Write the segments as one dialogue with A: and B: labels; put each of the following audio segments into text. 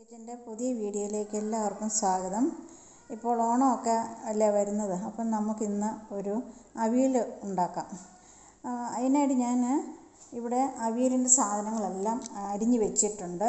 A: എൻ്റെ പുതിയ വീഡിയോയിലേക്ക് എല്ലാവർക്കും സ്വാഗതം ഇപ്പോൾ ഓണമൊക്കെ അല്ലേ വരുന്നത് അപ്പം നമുക്കിന്ന് ഒരു അവിയൽ ഉണ്ടാക്കാം ആ, അതിനായിട്ട് ഞാൻ ഇവിടെ അവിയലിൻ്റെ സാധനങ്ങളെല്ലാം അരിഞ്ഞ് വെച്ചിട്ടുണ്ട്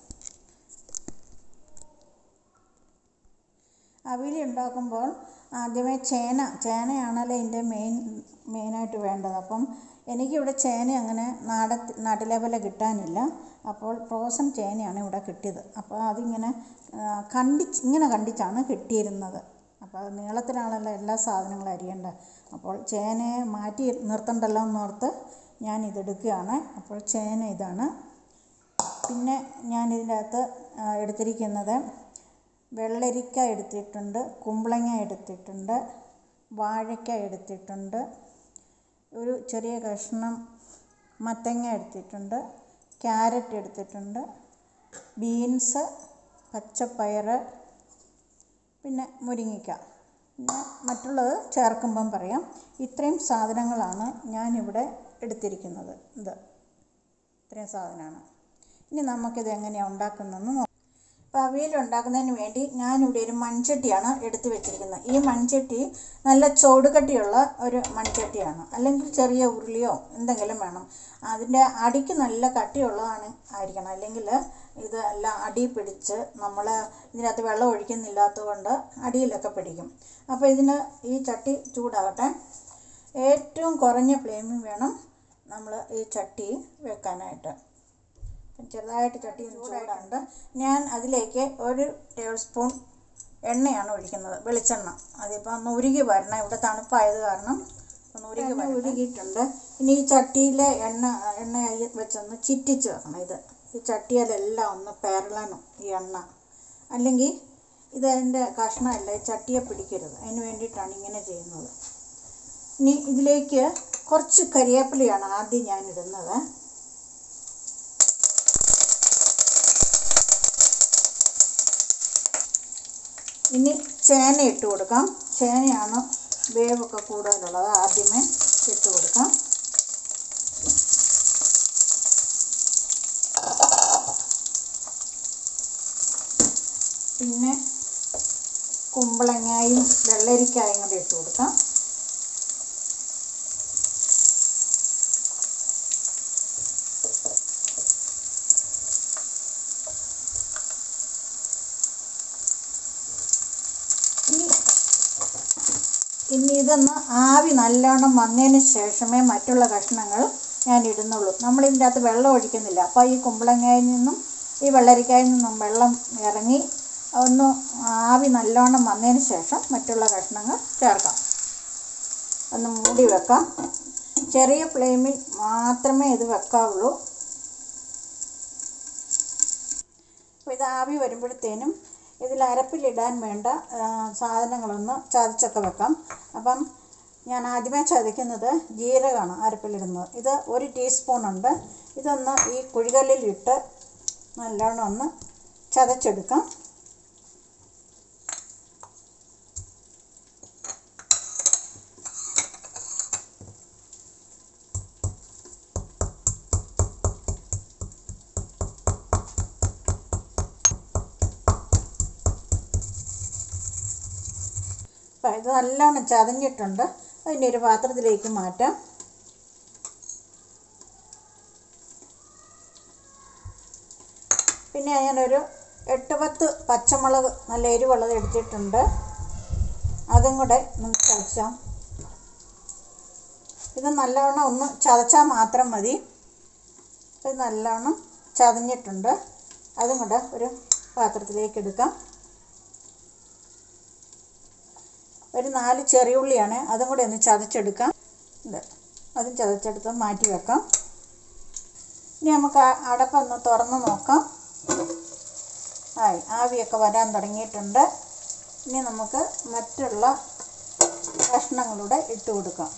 A: അവിയൽ ഉണ്ടാക്കുമ്പോൾ ആദ്യമേ ചേന ചേനയാണല്ലോ ഇതിൻ്റെ മെയിൻ മെയിനായിട്ട് വേണ്ടത് അപ്പം എനിക്കിവിടെ ചേന അങ്ങനെ നാട നാട്ടിലെ പോലെ കിട്ടാനില്ല അപ്പോൾ ഫ്രോസൺ ചേനയാണ് ഇവിടെ കിട്ടിയത് അപ്പോൾ അതിങ്ങനെ ആ, കണ്ടിച്ച് ഇങ്ങനെ കണ്ടിച്ചാണ് കിട്ടിയിരുന്നത് അപ്പോൾ അത് നീളത്തിലാണല്ലോ എല്ലാ സാധനങ്ങളും അരിയേണ്ടത് അപ്പോൾ ചേനയെ മാറ്റി നിർത്തണ്ടല്ലോ എന്നോർത്ത് ഞാൻ ഇതെടുക്കുകയാണ് അപ്പോൾ ചേന ഇതാണ് പിന്നെ ഞാൻ ഇതിൻ്റെ അകത്ത് ആ, എടുത്തിരിക്കുന്നത് വെള്ളരിക്ക എടുത്തിട്ടുണ്ട് കുമ്പളങ്ങ എടുത്തിട്ടുണ്ട് വാഴയ്ക്ക എടുത്തിട്ടുണ്ട് ഒരു ചെറിയ കഷ്ണം മത്തങ്ങ എടുത്തിട്ടുണ്ട് ക്യാരറ്റ് എടുത്തിട്ടുണ്ട് ബീൻസ് പച്ചപ്പയർ പിന്നെ മുരിങ്ങയ്ക്ക പിന്നെ മറ്റുള്ളത് ചേർക്കുമ്പം പറയാം ഇത്രയും സാധനങ്ങളാണ് ഞാനിവിടെ എടുത്തിരിക്കുന്നത് ഇത് ഇത്രയും സാധനമാണ് ഇനി നമുക്കിത് എങ്ങനെയാണ് ഉണ്ടാക്കുന്നതെന്ന് നോക്കാം അപ്പോൾ അവിയൽ ഉണ്ടാക്കുന്നതിന് വേണ്ടി ഞാനിവിടെ ഒരു മൺചട്ടിയാണ് എടുത്ത് വെച്ചിരിക്കുന്നത് ഈ മൺചട്ടി നല്ല ചുവടുകട്ടിയുള്ള ഒരു മൺചട്ടിയാണ് അല്ലെങ്കിൽ ചെറിയ ഉരുളിയോ എന്തെങ്കിലും വേണം അതിൻ്റെ അടിക്ക് നല്ല കട്ടിയുള്ളതാണ് ആയിരിക്കണം അല്ലെങ്കിൽ ഇത് എല്ലാം അടി പിടിച്ച് നമ്മൾ ഇതിനകത്ത് വെള്ളം ഒഴിക്കുന്നില്ലാത്തത് കൊണ്ട് അടിയിലൊക്കെ പിടിക്കും അപ്പോൾ ഇതിന് ഈ ചട്ടി ചൂടാകട്ടെ ഏറ്റവും കുറഞ്ഞ ഫ്ലെയിമിൽ വേണം നമ്മൾ ഈ ചട്ടി വെക്കാനായിട്ട് ചെറുതായിട്ട് ചട്ടി ചൂടായിട്ടുണ്ട് ഞാൻ അതിലേക്ക് ഒരു ടേബിൾ സ്പൂൺ എണ്ണയാണ് ഒഴിക്കുന്നത് വെളിച്ചെണ്ണ അതിപ്പോൾ ഒന്ന് ഉരുകി വരണം ഇവിടെ തണുപ്പായത് കാരണം ഒന്ന് ഉരുകി വരണം ഉരുകിയിട്ടുണ്ട് ഇനി ഈ ചട്ടിയിലെ എണ്ണ എണ്ണ വെച്ചൊന്ന് ചിറ്റിച്ച് വെക്കണം ഇത് ഈ ചട്ടിയിലെല്ലാം ഒന്ന് പെരളണം ഈ എണ്ണ അല്ലെങ്കിൽ ഇതതിൻ്റെ കഷ്ണമല്ല ഈ ചട്ടിയെ പിടിക്കരുത് അതിന് വേണ്ടിയിട്ടാണ് ഇങ്ങനെ ചെയ്യുന്നത് ഇനി ഇതിലേക്ക് കുറച്ച് കരിവേപ്പിലയാണ് ആദ്യം ഞാൻ ഇടുന്നത് ഇനി ചേന ഇട്ട് കൊടുക്കാം ചേനയാണ് വേവൊക്കെ കൂടുതലുള്ളത് ആദ്യമേ ഇട്ട് കൊടുക്കാം പിന്നെ കുമ്പളങ്ങയും വെള്ളരിക്കായും കൂടി ഇട്ട് കൊടുക്കാം ഇനി ഇനി ഇതൊന്ന് ആവി നല്ലോണം വന്നതിന് ശേഷമേ മറ്റുള്ള കഷ്ണങ്ങൾ ഞാൻ ഇടുന്നുള്ളൂ നമ്മൾ ഇതിൻ്റെ അകത്ത് വെള്ളം ഒഴിക്കുന്നില്ല അപ്പോൾ ഈ കുമ്പളങ്ങയിൽ നിന്നും ഈ വെള്ളരിക്കായിൽ നിന്നും വെള്ളം ഇറങ്ങി ഒന്ന് ആവി നല്ലോണം വന്നതിന് ശേഷം മറ്റുള്ള കഷ്ണങ്ങൾ ചേർക്കാം ഒന്ന് മൂടി വെക്കാം ചെറിയ ഫ്ലെയിമിൽ മാത്രമേ ഇത് വെക്കാവുള്ളൂ അപ്പോൾ ഇത് ആവി വരുമ്പോഴത്തേനും ഇതിൽ അരപ്പിലിടാൻ വേണ്ട ആ, സാധനങ്ങളൊന്ന് ചതച്ചൊക്കെ വെക്കാം അപ്പം ഞാൻ ആദ്യമേ ചതയ്ക്കുന്നത് ജീരകമാണ് അരപ്പിലിടുന്നത് ഇത് ഒരു ടീസ്പൂൺ ഉണ്ട് ഇതൊന്ന് ഈ കുഴികല്ലിലിട്ട് നല്ലോണം ഒന്ന് ചതച്ചെടുക്കാം അപ്പം ഇത് നല്ലോണം ചതഞ്ഞിട്ടുണ്ട് അതിനെ ഒരു പാത്രത്തിലേക്ക് മാറ്റാം പിന്നെ ഞാനൊരു എട്ട് പത്ത് പച്ചമുളക് നല്ല എരിവുള്ളത് എടുത്തിട്ടുണ്ട് അതും കൂടെ നമുക്ക് ചതച്ചാം ഇത് നല്ലവണ്ണം ഒന്ന് ചതച്ചാൽ മാത്രം മതി ഇത് നല്ലവണ്ണം ചതഞ്ഞിട്ടുണ്ട് അതും കൂടെ ഒരു പാത്രത്തിലേക്ക് എടുക്കാം ഒരു നാല് ചെറിയുള്ളിയാണ് അതും കൂടെ ഒന്ന് ചതച്ചെടുക്കാം ഇത് അതും ചതച്ചെടുത്ത് മാറ്റി വെക്കാം ഇനി നമുക്ക് ആ അടപ്പൊന്ന് തുറന്ന് നോക്കാം ആയി ആവിയൊക്കെ വരാൻ തുടങ്ങിയിട്ടുണ്ട് ഇനി നമുക്ക് മറ്റുള്ള കഷ്ണങ്ങളുടെ ഇട്ട് കൊടുക്കാം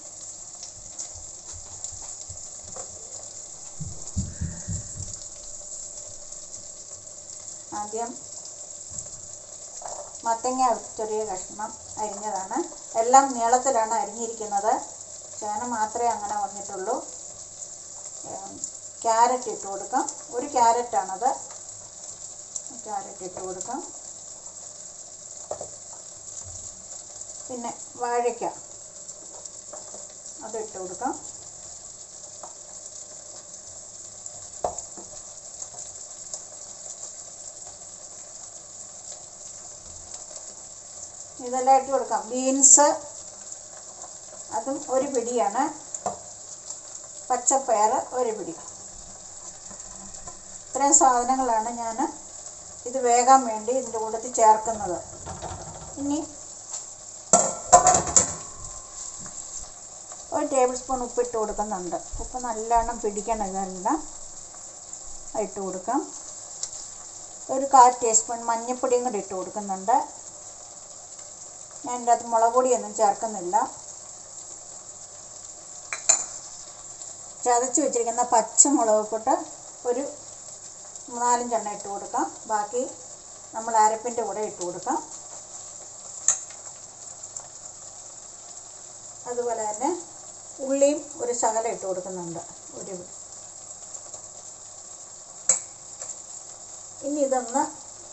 A: ആദ്യം മത്തങ്ങ ചെറിയ കഷ്ണം അരിഞ്ഞതാണ് എല്ലാം നീളത്തിലാണ് അരിഞ്ഞിരിക്കുന്നത് ചേന മാത്രമേ അങ്ങനെ വന്നിട്ടുള്ളൂ ക്യാരറ്റ് ഇട്ട് കൊടുക്കാം ഒരു ക്യാരറ്റാണത് ക്യാരറ്റ് ഇട്ട് കൊടുക്കാം പിന്നെ വാഴയ്ക്ക അത് ഇട്ട് കൊടുക്കാം ഇതെല്ലാം ഇട്ട് കൊടുക്കാം ബീൻസ് അതും ഒരു പിടിയാണ് പച്ചപ്പയർ ഒരു പിടി ഇത്രയും സാധനങ്ങളാണ് ഞാൻ ഇത് വേകാൻ വേണ്ടി ഇതിൻ്റെ കൂട്ടത്തിൽ ചേർക്കുന്നത് ഇനി ഒരു ടേബിൾ സ്പൂൺ ഉപ്പിട്ട് കൊടുക്കുന്നുണ്ട് ഉപ്പ് നല്ലോണം പിടിക്കണം ഇതെല്ലാം ഇട്ട് കൊടുക്കാം ഒരു കാൽ ടീസ്പൂൺ മഞ്ഞൾപ്പൊടിയും കൂടി ഇട്ട് കൊടുക്കുന്നുണ്ട് ഞാൻ എൻ്റെ അകത്ത് മുളക് പൊടിയൊന്നും ചേർക്കുന്നില്ല ചതച്ച് വെച്ചിരിക്കുന്ന പച്ചമുളക് കൂട്ട് ഒരു നാലഞ്ചെണ്ണം ഇട്ട് കൊടുക്കാം ബാക്കി നമ്മൾ അരപ്പിൻ്റെ കൂടെ ഇട്ട് കൊടുക്കാം അതുപോലെ തന്നെ ഉള്ളിയും ഒരു ശകലം ഇട്ട് കൊടുക്കുന്നുണ്ട് ഒരു ഇനി ഇതൊന്ന്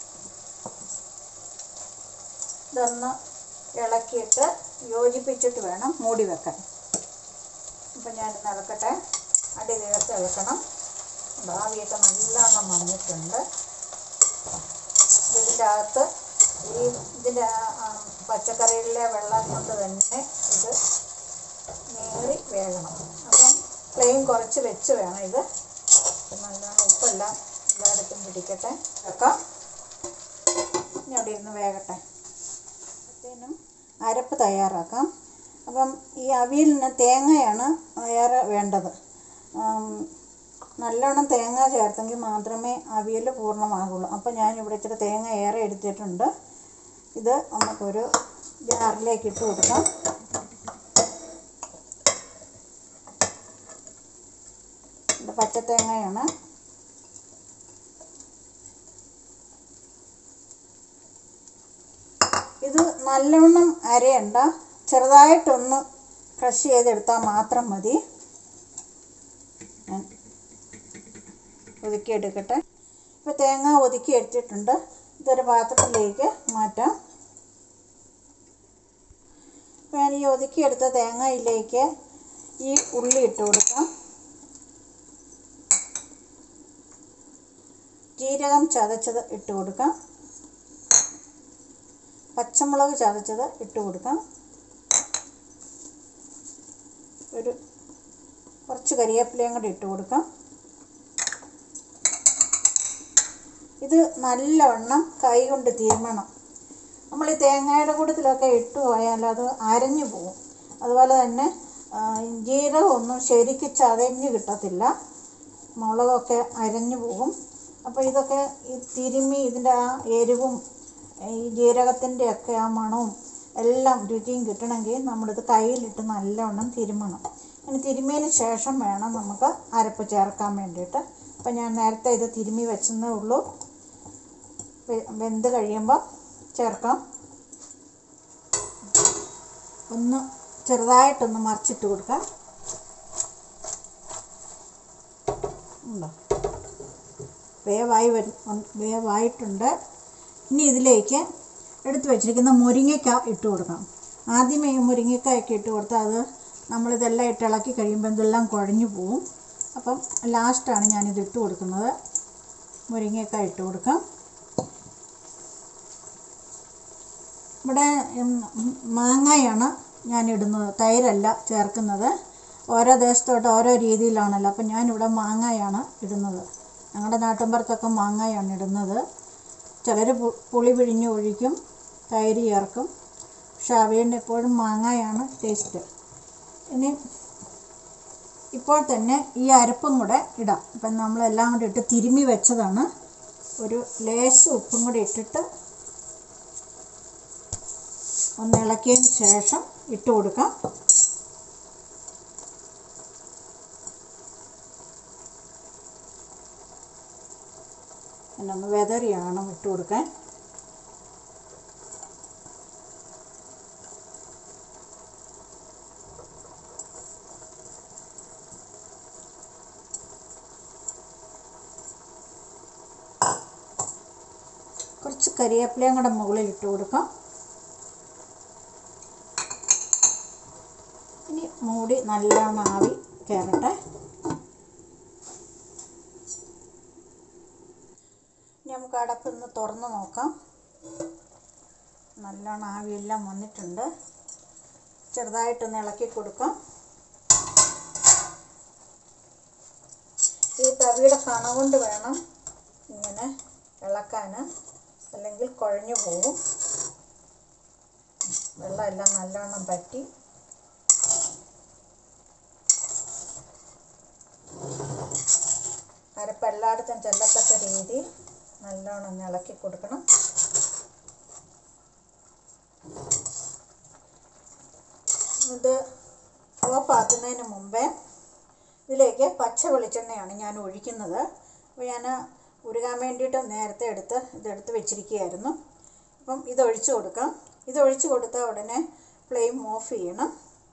A: ഇതൊന്ന് ഇളക്കിയിട്ട് യോജിപ്പിച്ചിട്ട് വേണം മൂടി വെക്കാൻ അപ്പം ഞാനിന്ന് ഇളക്കട്ടെ അടി തീർത്ത് ഇളക്കണം ആവിയൊക്കെ നല്ലോണം വന്നിട്ടുണ്ട് ഇതിൻ്റെ അകത്ത് ഈ ഇതിൻ്റെ പച്ചക്കറിയിലെ വെള്ളം കൊണ്ട് തന്നെ ഇത് നേറി വേകണം അപ്പം ഫ്ലെയിം കുറച്ച് വെച്ച് വേണം ഇത് നല്ലോണം ഉപ്പെല്ലാം എല്ലായിടത്തും പിടിക്കട്ടെ വെക്കാം ഇനി അവിടെ ഇരുന്ന് വേകട്ടെ അപ്പോഴത്തേനും അരപ്പ് തയ്യാറാക്കാം അപ്പം ഈ അവിയലിന് തേങ്ങയാണ് ഏറെ വേണ്ടത് നല്ലോണം തേങ്ങ ചേർത്തെങ്കിൽ മാത്രമേ അവിയൽ പൂർണ്ണമാകുള്ളൂ അപ്പം ഞാനിവിടെ ഇച്ചിരി തേങ്ങ ഏറെ എടുത്തിട്ടുണ്ട് ഇത് നമുക്കൊരു ജാറിലേക്ക് ഇട്ട് കൊടുക്കാം ഇത് പച്ചത്തേങ്ങയാണ് ഇത് നല്ലവണ്ണം അരയണ്ട ചെറുതായിട്ടൊന്ന് ക്രഷ് ചെയ്തെടുത്താൽ മാത്രം മതി ഞാൻ ഒതുക്കിയെടുക്കട്ടെ ഇപ്പോൾ തേങ്ങ ഒതുക്കി എടുത്തിട്ടുണ്ട് ഇതൊരു പാത്രത്തിലേക്ക് മാറ്റാം അപ്പോൾ ഞാൻ ഈ ഒതുക്കിയെടുത്ത തേങ്ങയിലേക്ക് ഈ ഉള്ളി ഇട്ട് കൊടുക്കാം ജീരകം ചതച്ചത് ഇട്ട് കൊടുക്കാം പച്ചമുളക് ചതച്ചത് ഇട്ട് കൊടുക്കാം ഒരു കുറച്ച് കരിവേപ്പിലയും കൂടി ഇട്ട് കൊടുക്കാം ഇത് നല്ലവണ്ണം കൈ കൊണ്ട് തിരുമണം നമ്മൾ ഈ തേങ്ങയുടെ കൂട്ടത്തിലൊക്കെ ഇട്ട് പോയാൽ അത് അരഞ്ഞു പോകും അതുപോലെ തന്നെ ആ, ജീരകമൊന്നും ശരിക്ക് ചതഞ്ഞ് കിട്ടത്തില്ല മുളകൊക്കെ അരഞ്ഞു പോകും അപ്പോൾ ഇതൊക്കെ ഈ തിരുമ്മി ഇതിൻ്റെ ആ എരിവും ഈ ജീരകത്തിൻ്റെ ഒക്കെ ആ മണവും എല്ലാം രുചിയും കിട്ടണമെങ്കിൽ നമ്മളിത് കയ്യിലിട്ട് നല്ലവണ്ണം തിരുമണം ഇനി തിരുമ്മിയതിന് ശേഷം വേണം നമുക്ക് അരപ്പ് ചേർക്കാൻ വേണ്ടിയിട്ട് അപ്പം ഞാൻ നേരത്തെ ഇത് തിരുമ്മി വെച്ചെന്നേ ഉള്ളൂ വെ- വെന്ത് കഴിയുമ്പോൾ ചേർക്കാം ഒന്ന് ചെറുതായിട്ടൊന്ന് മറിച്ചിട്ട് കൊടുക്കാം ഉണ്ടോ വേവായി വരും ഉൺ- വേവായിട്ടുണ്ട് ഇനി ഇതിലേക്ക് എടുത്തു വച്ചിരിക്കുന്ന മുരിങ്ങയ്ക്ക ഇട്ട് കൊടുക്കണം ആദ്യമേ ഈ മുരിങ്ങയ്ക്കായൊക്കെ ഇട്ട് കൊടുത്താൽ അത് നമ്മളിതെല്ലാം ഇട്ട് ഇളക്കി കഴിയുമ്പോൾ ഇതെല്ലാം കുഴഞ്ഞു പോവും അപ്പം ലാസ്റ്റാണ് ഞാനിത് ഇട്ട് കൊടുക്കുന്നത് മുരിങ്ങയ്ക്ക ഇട്ട് കൊടുക്കാം ഇവിടെ ഉം, മാങ്ങയാണ് ഞാൻ ഇടുന്നത് തൈരല്ല ചേർക്കുന്നത് ഓരോ ദേശത്തോട്ട് ഓരോ രീതിയിലാണല്ലോ അപ്പം ഞാനിവിടെ മാങ്ങയാണ് ഇടുന്നത് ഞങ്ങളുടെ നാട്ടിൻപുറത്തൊക്കെ മാങ്ങയാണ് ഇടുന്നത് ചിലർ പുളി പിഴിഞ്ഞ് ഒഴിക്കും തൈര് ചേർക്കും പക്ഷെ അവയുടെ എപ്പോഴും മാങ്ങയാണ് ടേസ്റ്റ് ഇനി ഇപ്പോൾ തന്നെ ഈ അരപ്പും കൂടെ ഇടാം ഇപ്പം നമ്മളെല്ലാം കൂടി ഇട്ട് തിരുമ്മി വെച്ചതാണ് ഒരു ലേശം ഉപ്പും കൂടി ഇട്ടിട്ട് ഒന്ന് ഇളക്കിയതിന് ശേഷം ഇട്ട് കൊടുക്കാം പിന്നെ ഒന്ന് വെതറിയാണ് ഇട്ട് കൊടുക്കാൻ കുറച്ച് കരിവേപ്പിലയും കൂടെ മുകളിൽ ഇട്ട് കൊടുക്കാം ഇനി മൂടി നല്ലോണം ആവി കയറട്ടെ ഇനി നമുക്ക് അടപ്പൊന്ന് തുറന്ന് നോക്കാം നല്ലോണം ആവിയെല്ലാം വന്നിട്ടുണ്ട് ചെറുതായിട്ടൊന്ന് ഇളക്കി കൊടുക്കാം ഈ തവിയുടെ കണ കൊണ്ട് വേണം ഇങ്ങനെ ഇളക്കാൻ അല്ലെങ്കിൽ കുഴഞ്ഞു പോകും വെള്ളമെല്ലാം നല്ലോണം പറ്റി അരപ്പ് എല്ലായിടത്തും ചെല്ലത്തക്ക രീതിയിൽ നല്ലോണം ഒന്ന് ഇളക്കി കൊടുക്കണം ഇത് ഓഫാക്കുന്നതിന് മുമ്പേ ഇതിലേക്ക് പച്ച വെളിച്ചെണ്ണയാണ് ഞാൻ ഒഴിക്കുന്നത് അപ്പോൾ ഞാൻ ഉരുകാൻ വേണ്ടിയിട്ട് നേരത്തെ എടുത്ത് ഇതെടുത്ത് വെച്ചിരിക്കുകയായിരുന്നു അപ്പം ഇതൊഴിച്ച് കൊടുക്കാം ഇതൊഴിച്ച് കൊടുത്താൽ ഉടനെ ഫ്ലെയിം ഓഫ് ചെയ്യണം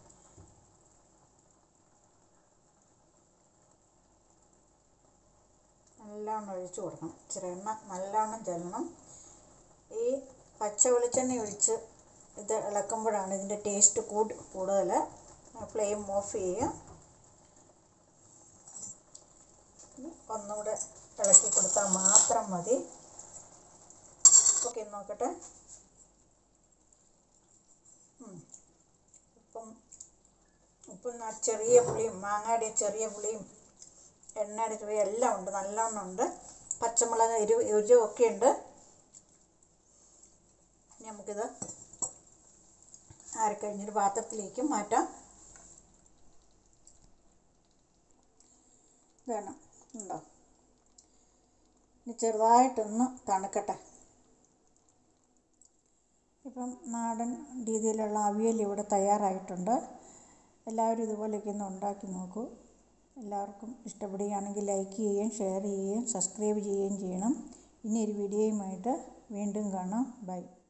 A: നല്ലോണം ഒഴിച്ച് കൊടുക്കണം ഇച്ചിരി എണ്ണ നല്ലോണം ചെല്ലണം ഈ പച്ച വെളിച്ചെണ്ണ ഒഴിച്ച് ഇത് ഇളക്കുമ്പോഴാണ് ഇതിൻ്റെ ടേസ്റ്റ് കൂട് കൂടുതൽ ഫ്ലെയിം ഓഫ് ചെയ്യുക ഒന്നുകൂടെ ഇളക്കി കൊടുത്താൽ മാത്രം മതി ഓക്കെ നോക്കട്ടെ ഉപ്പും ഉപ്പും ആ ചെറിയ പുളിയും മാങ്ങയുടെ ചെറിയ പുളിയും എണ്ണയുടെ ചെറിയ എല്ലാം ഉണ്ട് നല്ലോണം ഉണ്ട് പച്ചമുളക് എരിവ് എരിവൊക്കെ ഉണ്ട് ഇനി നമുക്കിത് ആരക്കഴിഞ്ഞൊരു പാത്രത്തിലേക്ക് മാറ്റാം വേണം ഉണ്ടോ ഇനി ചെറുതായിട്ടൊന്ന് തണുക്കട്ടെ ഇപ്പം നാടൻ രീതിയിലുള്ള അവിയൽ ഇവിടെ തയ്യാറായിട്ടുണ്ട് എല്ലാവരും ഇതുപോലെയൊക്കെ ഒന്ന് ഉണ്ടാക്കി നോക്കൂ എല്ലാവർക്കും ഇഷ്ടപ്പെടുകയാണെങ്കിൽ ലൈക്ക് ചെയ്യുകയും ഷെയർ ചെയ്യുകയും സബ്സ്ക്രൈബ് ചെയ്യുകയും ചെയ്യണം ഇനി ഒരു വീഡിയോയുമായിട്ട് വീണ്ടും കാണാം ബൈ